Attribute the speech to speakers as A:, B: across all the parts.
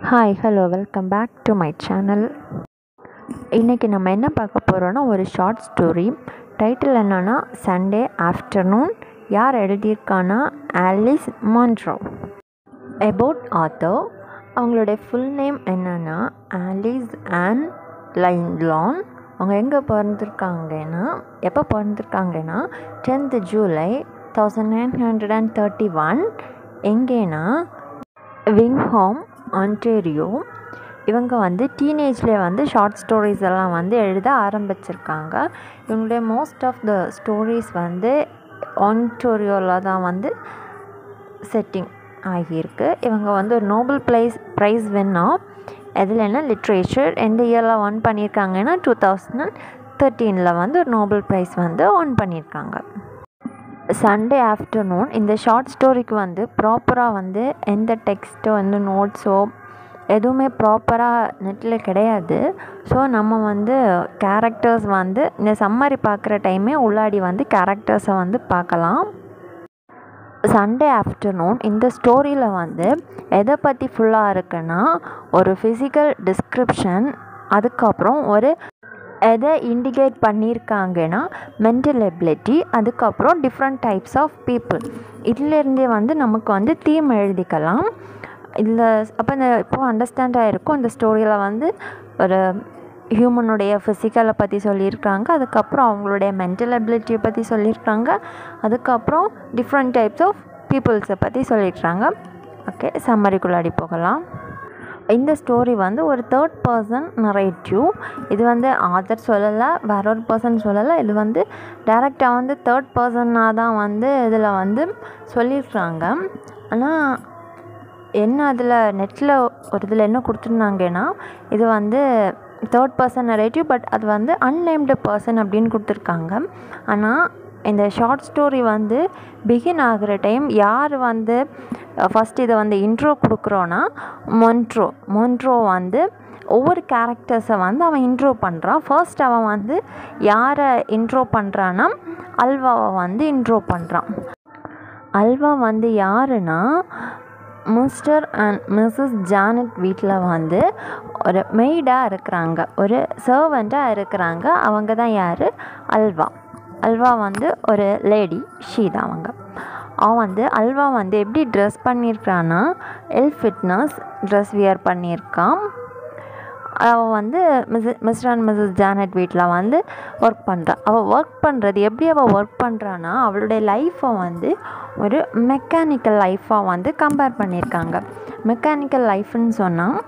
A: hi hello welcome back to my channel இன்றைக்கி நம்ம என்ன பார்க்க போகிறோன்னா ஒரு ஷார்ட் ஸ்டோரி டைட்டில் என்னென்னா சண்டே ஆஃப்டர்நூன் யார் எழுதியிருக்கானா ஆலிஸ் மான்ட்ரோ அபவுட் ஆத்தர் அவங்களுடைய ஃபுல் நேம் என்னென்னா ஆலிஸ் அண்ட் லைன்லான் அவங்க எங்கே பிறந்திருக்காங்கன்னா எப்போ பிறந்திருக்காங்கன்னா tenth July thousand nine hundred and thirty one எங்கேனா விங்ஹாம் ஆன்டேரியோ இவங்க வந்து டீனேஜ்லேயே வந்து ஷார்ட் ஸ்டோரிஸ் எல்லாம் வந்து எழுத ஆரம்பிச்சிருக்காங்க இவங்களுடைய மோஸ்ட் ஆஃப் த ஸ்டோரிஸ் வந்து ஆன்டோரியோவில் தான் வந்து செட்டிங் ஆகியிருக்கு இவங்க வந்து ஒரு நோபல் ப்ரைஸ் ப்ரைஸ் வின்னா எதில் என்ன லிட்ரேச்சர் எந்த இயரில் ஒன் பண்ணியிருக்காங்கன்னா டூ தௌசண்ட் தேர்ட்டீனில் வந்து ஒரு நோபல் ப்ரைஸ் வந்து ஒன் பண்ணியிருக்காங்க சண்டே ஆஃப்டர்நூன் இந்த ஷார்ட் ஸ்டோரிக்கு வந்து ப்ராப்பராக வந்து எந்த டெக்ஸ்ட்டோ எந்த நோட்ஸோ எதுவுமே ப்ராப்பராக நெட்டில் கிடையாது ஸோ நம்ம வந்து கேரக்டர்ஸ் வந்து இந்த சம்மரி பார்க்குற டைமே உள்ளாடி வந்து கேரக்டர்ஸை வந்து பார்க்கலாம் சண்டே ஆஃப்டர்நூன் இந்த ஸ்டோரியில் வந்து எதை பற்றி ஃபுல்லாக இருக்குன்னா ஒரு ஃபிசிக்கல் டிஸ்கிரிப்ஷன் அதுக்கப்புறம் ஒரு எதை இண்டிகேட் பண்ணியிருக்காங்கன்னா மென்டல் எபிலிட்டி அதுக்கப்புறம் டிஃப்ரெண்ட் டைப்ஸ் ஆஃப் பீப்புள் இதிலேருந்தே வந்து நமக்கு வந்து தீம் எழுதிக்கலாம் இதில் அப்போ இந்த இப்போ அண்டர்ஸ்டாண்ட் ஆகிருக்கும் இந்த ஸ்டோரியில் வந்து ஒரு ஹியூமனுடைய ஃபிசிக்கலை பற்றி சொல்லியிருக்காங்க அதுக்கப்புறம் அவங்களுடைய மென்டல் எபிலிட்டியை பற்றி சொல்லியிருக்காங்க அதுக்கப்புறம் டிஃப்ரெண்ட் டைப்ஸ் ஆஃப் பீப்புள்ஸை பற்றி சொல்லியிருக்காங்க ஓகே சம்மரிக்குள்ளாடி போகலாம் இந்த ஸ்டோரி வந்து ஒரு தேர்ட் பர்சன் நரேட்டிவ் இது வந்து ஆதர் சொல்லலை வேற ஒரு பர்சன் சொல்லலை இது வந்து டேரெக்டாக வந்து தேர்ட் பர்சனாக தான் வந்து இதில் வந்து சொல்லியிருக்காங்க ஆனால் என்ன அதில் நெட்டில் ஒரு இதில் என்ன கொடுத்துருந்தாங்கன்னா இது வந்து தேர்ட் பர்சன் நரேட்டிவ் பட் அது வந்து அன்நேம்டு பர்சன் அப்படின்னு கொடுத்துருக்காங்க ஆனால் இந்த ஷார்ட் ஸ்டோரி வந்து பிகின் ஆகிற டைம் யார் வந்து ஃபஸ்ட் இதை வந்து இன்ட்ரோ கொடுக்குறோன்னா மொன்ட்ரோ மொன்ட்ரோ வந்து ஒவ்வொரு கேரக்டர்ஸை வந்து அவன் இன்ட்ரோ பண்ணுறான் ஃபர்ஸ்ட் அவன் வந்து யாரை இன்ட்ரோ பண்ணுறான்னா அல்வாவை வந்து இன்ட்ரோ பண்ணுறான் அல்வா வந்து யாருன்னா மிஸ்டர் அண்ட் மிஸ்ஸஸ் ஜானட் வீட்டில் வந்து ஒரு மெய்டாக இருக்கிறாங்க ஒரு சர்வெண்ட்டாக இருக்கிறாங்க அவங்க தான் யார் அல்வா அல்வா வந்து ஒரு லேடி ஷீதா அவங்க அவன் வந்து அல்வா வந்து எப்படி ட்ரெஸ் பண்ணியிருக்கான்னா எல் ஃபிட்னஸ் ட்ரெஸ் வியர் பண்ணியிருக்கான் அவள் வந்து miss Mr and Mrs Janet வீட்டில் வந்து ஒர்க் பண்ணுறான் அவள் ஒர்க் பண்ணுறது எப்படி அவள் ஒர்க் பண்ணுறான்னா அவளுடைய லைஃப்பை வந்து ஒரு மெக்கானிக்கல் லைஃப்பாக வந்து கம்பேர் பண்ணியிருக்காங்க மெக்கானிக்கல் லைஃப்னு சொன்னால்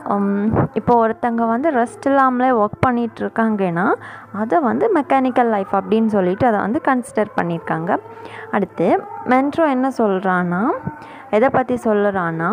A: இப்போ ஒருத்தங்க வந்து ரெஸ்ட் இல்லாமலே ஒர்க் பண்ணிகிட்டு இருக்காங்கன்னா அதை வந்து மெக்கானிக்கல் லைஃப் அப்படின்னு சொல்லிட்டு அதை வந்து கன்சிடர் பண்ணியிருக்காங்க அடுத்து மென்ட்ரோ என்ன சொல்கிறான்னா எதை பற்றி சொல்லுறான்னா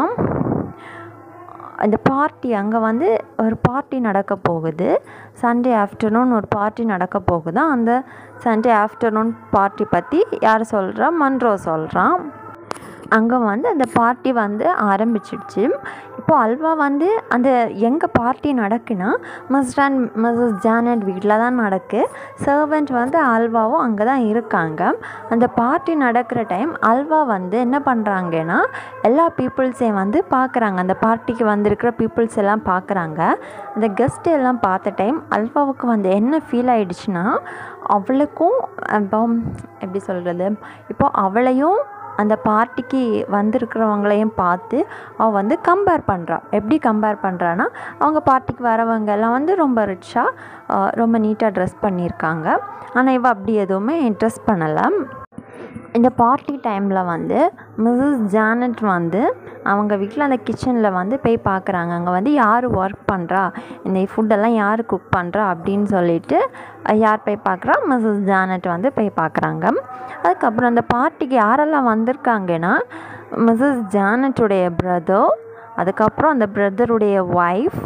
A: இந்த பார்ட்டி அங்கே வந்து ஒரு பார்ட்டி நடக்க போகுது சண்டே ஆஃப்டர்நூன் ஒரு பார்ட்டி நடக்க போகுது அந்த சண்டே ஆஃப்டர்நூன் பார்ட்டி பற்றி யார் சொல்கிறா மன்ரோ சொல்கிறான் அங்கே வந்து அந்த பார்ட்டி வந்து ஆரம்பிச்சிடுச்சு இப்போது அல்வா வந்து அந்த எங்கே பார்ட்டி நடக்குன்னா மிஸ்டர் அண்ட் மிஸ்ஸஸ் ஜானட் வீட்டில் தான் நடக்கு சர்வெண்ட் வந்து அல்வாவும் அங்கே தான் இருக்காங்க அந்த பார்ட்டி நடக்கிற டைம் அல்வா வந்து என்ன பண்ணுறாங்கன்னா எல்லா பீப்புள்ஸையும் வந்து பார்க்குறாங்க அந்த பார்ட்டிக்கு வந்திருக்கிற பீப்புள்ஸ் எல்லாம் பார்க்குறாங்க அந்த கெஸ்ட் எல்லாம் பார்த்த டைம் அல்வாவுக்கு வந்து என்ன ஃபீல் ஆயிடுச்சுன்னா அவளுக்கும் இப்போ எப்படி சொல்கிறது இப்போ அவளையும் அந்த பார்ட்டிக்கு வந்திருக்கிறவங்களையும் பார்த்து அவள் வந்து கம்பேர் பண்ணுறான் எப்படி கம்பேர் பண்ணுறான்னா அவங்க பார்ட்டிக்கு வரவங்க எல்லாம் வந்து ரொம்ப ரிச்சாக ரொம்ப நீட்டாக ட்ரெஸ் பண்ணியிருக்காங்க ஆனால் இவள் அப்படி எதுவுமே ட்ரெஸ் பண்ணலை இந்த பார்ட்டி டைமில் வந்து மிஸ்ஸஸ் ஜானட் வந்து அவங்க வீட்டில் அந்த கிச்சனில் வந்து போய் பார்க்குறாங்க அங்கே வந்து யார் ஒர்க் பண்ணுறா இந்த ஃபுட்டெல்லாம் யார் குக் பண்ணுறா அப்படின்னு சொல்லிட்டு யார் போய் பார்க்குறா மிஸ்ஸஸ் ஜானட் வந்து போய் பார்க்குறாங்க அதுக்கப்புறம் அந்த பார்ட்டிக்கு யாரெல்லாம் வந்திருக்காங்கன்னா மிஸ்ஸஸ் ஜானட்டுடைய பிரதர் அதுக்கப்புறம் அந்த பிரதருடைய ஒய்ஃப்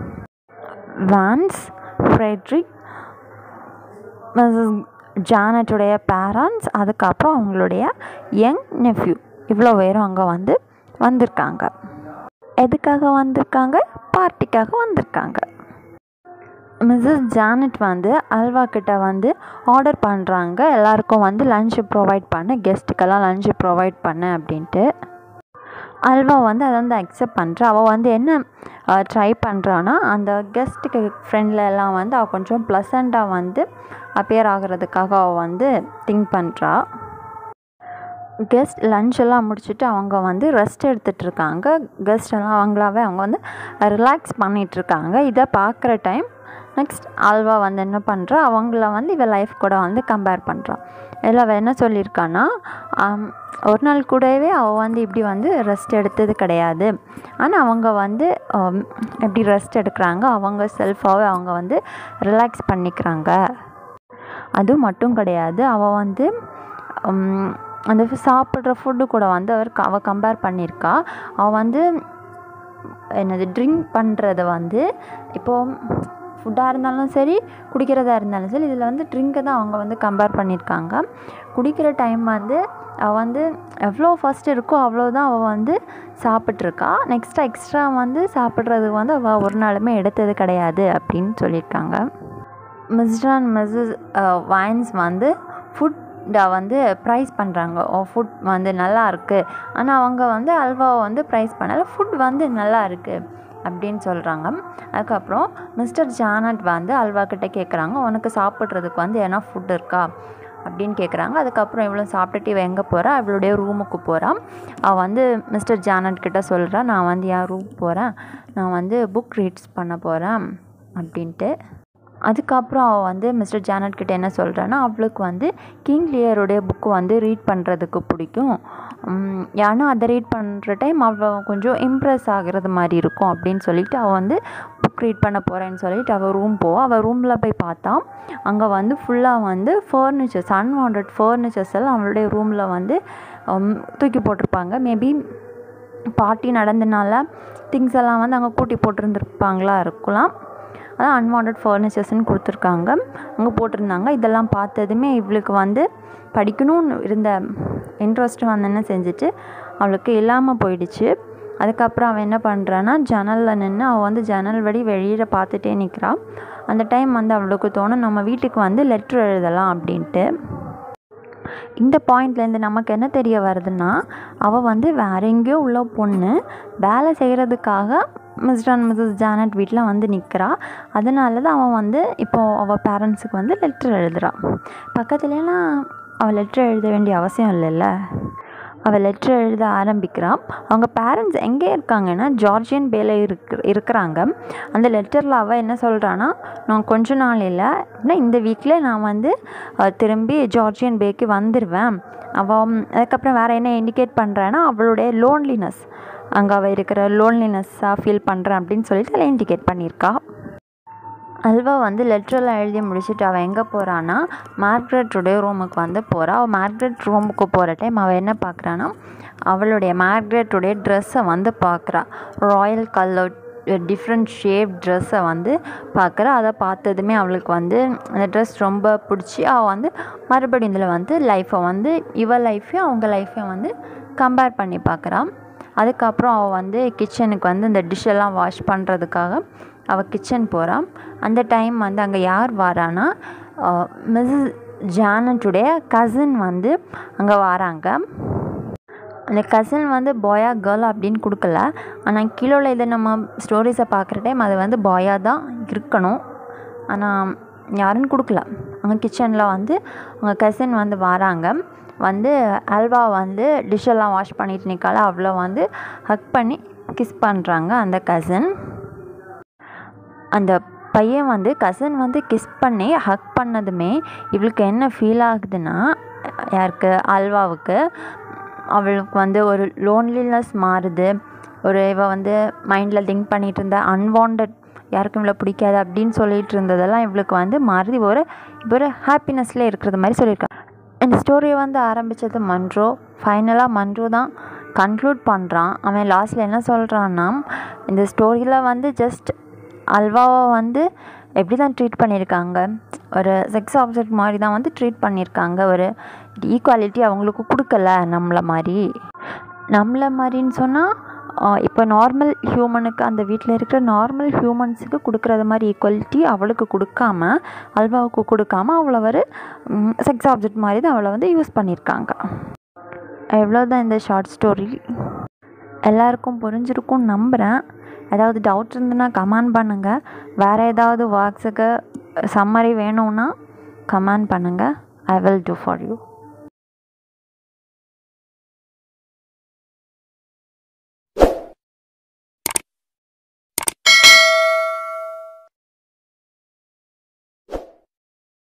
A: வான்ஸ் ஃப்ரெட்ரிக் மிஸ்ஸஸ் ஜானட்டுடைய பேரண்ட்ஸ் அதுக்கப்புறம் அவங்களுடைய யங் நெஃப்யூ இவ்வளோ பேரும் அங்கே வந்து வந்திருக்காங்க எதுக்காக வந்திருக்காங்க பார்ட்டிக்காக வந்திருக்காங்க மிஸ்ஸஸ் ஜானட் வந்து அல்வா கிட்ட வந்து ஆர்டர் பண்ணுறாங்க எல்லாருக்கும் வந்து லஞ்சு ப்ரொவைட் பண்ண கெஸ்ட்டுக்கெல்லாம் லஞ்சு ப்ரொவைட் பண்ண அப்படின்ட்டு அல்வா வந்து அதை வந்து அக்செப்ட் பண்ணுறா அவள் வந்து என்ன ட்ரை பண்ணுறான்னா அந்த கெஸ்ட்டுக்கு ஃப்ரெண்டில் எல்லாம் வந்து அவள் கொஞ்சம் ப்ளசண்ட்டாக வந்து அப்பியர் ஆகிறதுக்காக அவள் வந்து திங்க் பண்ணுறா கெஸ்ட் லஞ்ச் எல்லாம் முடிச்சுட்டு அவங்க வந்து ரெஸ்ட் எடுத்துகிட்டு இருக்காங்க கெஸ்ட் எல்லாம் அவங்களாவே அவங்க வந்து ரிலாக்ஸ் பண்ணிகிட்டு இருக்காங்க இதை பார்க்குற டைம் நெக்ஸ்ட் ஆல்வா வந்து என்ன பண்ணுறா அவங்கள வந்து இவள் லைஃப் கூட வந்து கம்பேர் பண்ணுறான் இதில் அவள் என்ன சொல்லியிருக்கான்னா ஒரு நாள் கூடவே அவள் வந்து இப்படி வந்து ரெஸ்ட் எடுத்தது கிடையாது ஆனால் அவங்க வந்து எப்படி ரெஸ்ட் எடுக்கிறாங்க அவங்க செல்ஃபாகவே அவங்க வந்து ரிலாக்ஸ் பண்ணிக்கிறாங்க அது மட்டும் கிடையாது அவள் வந்து அந்த சாப்பிட்ற ஃபுட்டு கூட வந்து அவர் அவள் கம்பேர் பண்ணியிருக்கா அவள் வந்து என்னது ட்ரிங்க் பண்ணுறத வந்து இப்போது ஃபுட்டாக இருந்தாலும் சரி குடிக்கிறதா இருந்தாலும் சரி இதில் வந்து ட்ரிங்கை தான் அவங்க வந்து கம்பேர் பண்ணியிருக்காங்க குடிக்கிற டைம் வந்து அவள் வந்து எவ்வளோ ஃபஸ்ட் இருக்கோ அவ்வளோதான் அவள் வந்து சாப்பிட்ருக்கா நெக்ஸ்ட் எக்ஸ்ட்ரா வந்து சாப்பிட்றதுக்கு வந்து அவள் ஒரு நாளுமே எடுத்தது கிடையாது அப்படின்னு சொல்லியிருக்காங்க மிஸ்டர் அண்ட் மிஸ்ஸஸ் வைன்ஸ் வந்து ஃபுட்டை வந்து ப்ரைஸ் பண்ணுறாங்க ஓ ஃபுட் வந்து நல்லா இருக்குது ஆனால் அவங்க வந்து அல்வாவை வந்து ப்ரைஸ் பண்ணலை ஃபுட் வந்து நல்லா இருக்குது அப்படின்னு சொல்கிறாங்க அதுக்கப்புறம் மிஸ்டர் ஜானட் வந்து அல்வா கிட்டே கேட்குறாங்க உனக்கு சாப்பிட்றதுக்கு வந்து என்ன ஃபுட் இருக்கா அப்படின்னு கேட்குறாங்க அதுக்கப்புறம் இவ்வளோ சாப்பிட்டுட்டு இவள் எங்கே போகிறா அவளுடைய ரூமுக்கு போகிறான் அவள் வந்து மிஸ்டர் ஜானட் கிட்ட சொல்கிறா நான் வந்து என் ரூம் போகிறேன் நான் வந்து புக் ரீட்ஸ் பண்ண போகிறேன் அப்படின்ட்டு அதுக்கப்புறம் அவள் வந்து மிஸ்டர் ஜானட் கிட்ட என்ன சொல்கிறான்னா அவளுக்கு வந்து கிங் லியருடைய புக்கு வந்து ரீட் பண்ணுறதுக்கு பிடிக்கும் ஏன்னா அதை ரீட் பண்ணுற டைம் அவள் கொஞ்சம் இம்ப்ரெஸ் ஆகிறது மாதிரி இருக்கும் அப்படின்னு சொல்லிட்டு அவள் வந்து புக் ரீட் பண்ண போகிறேன்னு சொல்லிட்டு அவள் ரூம் போவாள் அவள் ரூமில் போய் பார்த்தா அங்கே வந்து ஃபுல்லாக வந்து ஃபர்னிச்சர்ஸ் அன்வான்ட் ஃபர்னிச்சர்ஸ் எல்லாம் அவளுடைய ரூமில் வந்து தூக்கி போட்டிருப்பாங்க மேபி பார்ட்டி நடந்தனால திங்ஸ் எல்லாம் வந்து அங்கே கூட்டி போட்டிருந்துருப்பாங்களா இருக்கலாம் அதான் அன்வான்ட் ஃபர்னிச்சர்ஸ்னு கொடுத்துருக்காங்க அங்கே போட்டிருந்தாங்க இதெல்லாம் பார்த்ததுமே இவளுக்கு வந்து படிக்கணும்னு இருந்த இன்ட்ரெஸ்ட் வந்து என்ன செஞ்சுட்டு அவளுக்கு இல்லாமல் போயிடுச்சு அதுக்கப்புறம் அவன் என்ன பண்ணுறான்னா ஜன்னலில் நின்று அவள் வந்து ஜன்னல் வழி வெளியில் பார்த்துட்டே நிற்கிறாள் அந்த டைம் வந்து அவளுக்கு தோணும் நம்ம வீட்டுக்கு வந்து லெட்ரு எழுதலாம் அப்படின்ட்டு இந்த பாயிண்ட்லேருந்து நமக்கு என்ன தெரிய வருதுன்னா அவள் வந்து வேற எங்கேயோ உள்ள பொண்ணு வேலை செய்கிறதுக்காக மிஸ்டர் அண்ட் மிஸ்ஸஸ் ஜானட் வீட்டில் வந்து நிற்கிறா அதனால தான் அவன் வந்து இப்போது அவள் பேரண்ட்ஸுக்கு வந்து லெட்ரு எழுதுறான் பக்கத்துலலாம் அவள் லெட்ரு எழுத வேண்டிய அவசியம் இல்லைல்ல அவள் லெட்ரு எழுத ஆரம்பிக்கிறான் அவங்க பேரண்ட்ஸ் எங்கே இருக்காங்கன்னா ஜார்ஜியன் பேல இருக்கு இருக்கிறாங்க அந்த லெட்டரில் அவள் என்ன சொல்கிறான்னா நான் கொஞ்ச நாள் இல்லை அப்படின்னா இந்த வீக்கில் நான் வந்து திரும்பி ஜார்ஜியன் பேக்கு வந்துடுவேன் அவள் அதுக்கப்புறம் வேறு என்ன இண்டிகேட் பண்ணுறான்னா அவளுடைய லோன்லினஸ் அங்கே அவள் இருக்கிற லோன்லினஸ்ஸாக ஃபீல் பண்ணுறேன் அப்படின்னு சொல்லிட்டு அதில் இண்டிகேட் பண்ணியிருக்கா அல்வா வந்து லெட்டரெல்லாம் எழுதி முடிச்சுட்டு அவள் எங்கே போகிறான்னா மார்க்ரெட்டுடைய ரூமுக்கு வந்து போகிறா அவள் மார்க்ரெட் ரூமுக்கு போகிற டைம் அவள் என்ன பார்க்குறான்னா அவளுடைய மார்க்ரெட்டுடைய ட்ரெஸ்ஸை வந்து பார்க்குறா ராயல் கலர் டிஃப்ரெண்ட் ஷேப் ட்ரெஸ்ஸை வந்து பார்க்குறா அதை பார்த்ததுமே அவளுக்கு வந்து அந்த ட்ரெஸ் ரொம்ப பிடிச்சி அவள் வந்து மறுபடியும் இதில் வந்து லைஃப்பை வந்து இவ லைஃப்பையும் அவங்க லைஃப்பையும் வந்து கம்பேர் பண்ணி பார்க்குறான் அதுக்கப்புறம் அவள் வந்து கிச்சனுக்கு வந்து இந்த டிஷ்ஷெல்லாம் வாஷ் பண்ணுறதுக்காக அவள் கிச்சன் போகிறான் அந்த டைம் வந்து அங்கே யார் வரான்னா மிஸ்ஸஸ் ஜானட்டுடைய கசின் வந்து அங்கே வராங்க அந்த கசின் வந்து பாயா கேர்ள் அப்படின்னு கொடுக்கல ஆனால் கீழே இதை நம்ம ஸ்டோரிஸை பார்க்குற டைம் அது வந்து பாயாக தான் இருக்கணும் ஆனால் யாருன்னு கொடுக்கல அங்கே கிச்சனில் வந்து அவங்க கசின் வந்து வராங்க வந்து அல்வா வந்து டிஷ்ஷெல்லாம் வாஷ் பண்ணிட்டு நிற்கால அவ்வளோ வந்து ஹக் பண்ணி கிஸ் பண்ணுறாங்க அந்த கசின் அந்த பையன் வந்து கசின் வந்து கிஸ் பண்ணி ஹக் பண்ணதுமே இவளுக்கு என்ன ஃபீல் ஆகுதுன்னா யாருக்கு அல்வாவுக்கு அவளுக்கு வந்து ஒரு லோன்லினஸ் மாறுது ஒரு இவ வந்து மைண்டில் திங்க் பண்ணிகிட்டு இருந்த அன்வான்ட் யாருக்கும் இவ்வளோ பிடிக்காது அப்படின்னு சொல்லிட்டு இருந்ததெல்லாம் இவளுக்கு வந்து மாறுதி ஒரு இப்போ ஒரு ஹாப்பினஸில் இருக்கிறது மாதிரி சொல்லியிருக்கா இந்த ஸ்டோரியை வந்து ஆரம்பித்தது மன்றோ ஃபைனலாக மன்றோ தான் கன்க்ளூட் பண்ணுறான் அவன் லாஸ்ட்டில் என்ன சொல்கிறான்னா இந்த ஸ்டோரியில் வந்து ஜஸ்ட் அல்வாவை வந்து எப்படி தான் ட்ரீட் பண்ணியிருக்காங்க ஒரு செக்ஸ் ஆப்ஜெக்ட் மாதிரி தான் வந்து ட்ரீட் பண்ணியிருக்காங்க ஒரு ஈக்குவாலிட்டி அவங்களுக்கு கொடுக்கல நம்மளை மாதிரி நம்மளை மாதிரின்னு சொன்னால் இப்போ நார்மல் ஹியூமனுக்கு அந்த வீட்டில் இருக்கிற நார்மல் ஹியூமன்ஸுக்கு கொடுக்குறது மாதிரி ஈக்குவாலிட்டி அவளுக்கு கொடுக்காம அல்வாவுக்கு கொடுக்காம அவளை ஒரு செக்ஸ் ஆப்ஜெக்ட் மாதிரி தான் அவளை வந்து யூஸ் பண்ணியிருக்காங்க எவ்வளோதான் இந்த ஷார்ட் ஸ்டோரி எல்லாருக்கும் புரிஞ்சிருக்கும்னு நம்புகிறேன் ஏதாவது டவுட் இருந்ததுன்னா கமெண்ட் பண்ணுங்கள் வேறு ஏதாவது ஒர்க்ஸுக்கு சம்மரி வேணும்னா கமெண்ட் பண்ணுங்கள் I will do for you